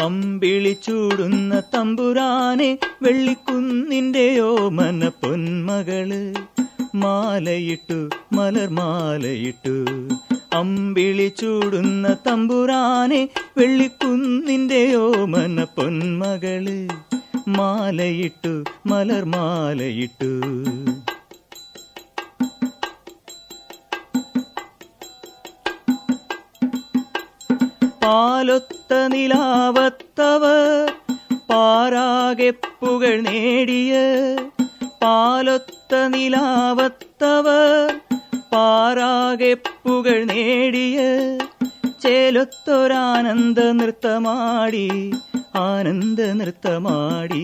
അമ്പിളി ചൂടുന്ന തമ്പുരാനെ വെള്ളിക്കുന്നിന്റെ ഓമന പൊന്മകള് മാലയിട്ടു മലർമാലയിട്ടു അമ്പിളി ചൂടുന്ന തമ്പുരാനെ വെള്ളിക്കുന്നിന്റെ ഓമന പൊന്മകള് മാലയിട്ടു മലർമാലയിട്ടു പാലൊത്ത നിലാവത്തവർ പാരാകെ പുകൾ നേടിയ പാലൊത്ത നിലാവത്തവർ പാരാകെ പുകൾ നേടിയ ചേലൊത്തൊരാനന്ദ നൃത്തമാടി ആനന്ദ നൃത്തമാടി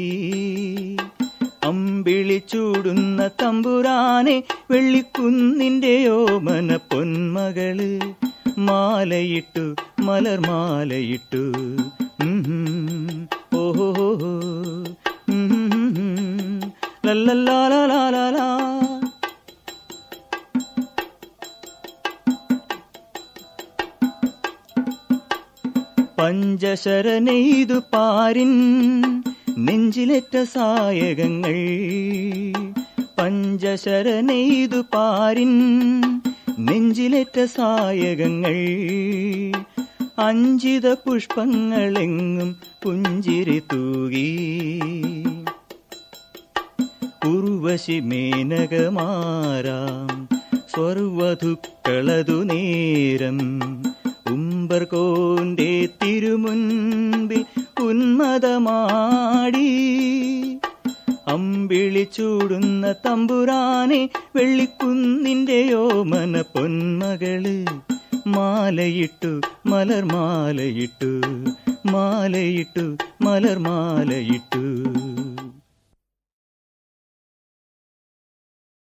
അമ്പിളി ചൂടുന്ന തമ്പുരാനെ വെള്ളിക്കുന്നിന്റെ ഓമന പൊന്മകള് മാലയിട്ടു മലർമാലയിട്ടു ഉം ഓഹോ ലല്ലല്ലാലാലാലാ പഞ്ചശരനെയ്തു പാരിൻ നെഞ്ചിലേറ്റ സായകങ്ങൾ പഞ്ചശരനെയ്തു പാരിൻ നെഞ്ചിലേറ്റ സായകങ്ങൾ അഞ്ചിത പുഷ്പങ്ങളെങ്ങും പുഞ്ചിരി തൂകി ഉർവശി മേനകമാരാം സ്വർവധുക്കളതു നേരം ഉംബർകോന്റെ തിരുമുൻപിൽ ഉന്മതമാടി അമ്പിളി ചൂടുന്ന തമ്പുരാനെ വെള്ളിക്കുന്നിന്റെ ഓമന പൊന്മകള് മാലയിട്ടു മലർമാലയിട്ടു മാലയിട്ടു മലർമാലയിട്ടു